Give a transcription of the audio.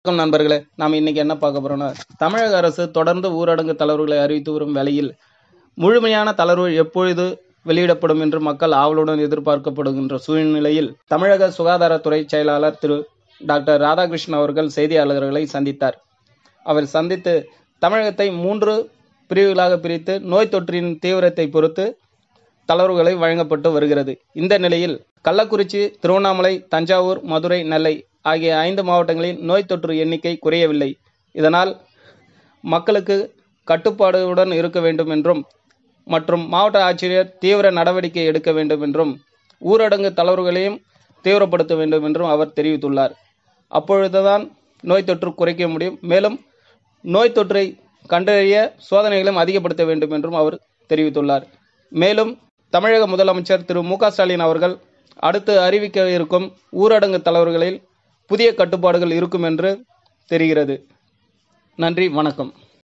வணக்கம் நண்பர்களே நாம் இன்னைக்கு என்ன பார்க்க போறோம்னா தமிழக அரசு தொடர்ந்து ஊரடங்கு தளர்வுகளை அறிவித்து வரும் வேளையில் முழுமையான தளர்வு எப்பொழுது வெளியிடப்படும் என்று மக்கள் ஆவலுடன் எதிர்பார்க்கப்படுகின்ற சூழ்நிலையில் தமிழக சுகாதாரத்துறை செயலாளர் திரு டாக்டர் ராதாகிருஷ்ணன் அவர்கள் செய்தியாளர்களை சந்தித்தார் அவர் சந்தித்து தமிழகத்தை மூன்று பிரிவுகளாக பிரித்து நோய் தொற்றின் தீவிரத்தை பொறுத்து தளர்வுகளை வழங்கப்பட்டு வருகிறது இந்த நிலையில் கள்ளக்குறிச்சி திருவண்ணாமலை தஞ்சாவூர் மதுரை நெல்லை ஆகிய ஐந்து மாவட்டங்களில் நோய் தொற்று எண்ணிக்கை குறையவில்லை இதனால் மக்களுக்கு கட்டுப்பாடுடன் இருக்க வேண்டும் என்றும் மற்றும் மாவட்ட ஆட்சியர் தீவிர நடவடிக்கை எடுக்க வேண்டும் என்றும் ஊரடங்கு தளர்வுகளையும் தீவிரப்படுத்த வேண்டும் என்றும் அவர் தெரிவித்துள்ளார் அப்பொழுதுதான் நோய் தொற்று குறைக்க முடியும் மேலும் நோய் தொற்றை கண்டறிய சோதனைகளையும் அதிகப்படுத்த வேண்டும் என்றும் அவர் தெரிவித்துள்ளார் மேலும் தமிழக முதலமைச்சர் திரு மு க ஸ்டாலின் அவர்கள் அடுத்து அறிவிக்க இருக்கும் ஊரடங்கு தளர்வுகளில் புதிய கட்டுப்பாடுகள் இருக்கும் என்று தெரிகிறது நன்றி வணக்கம்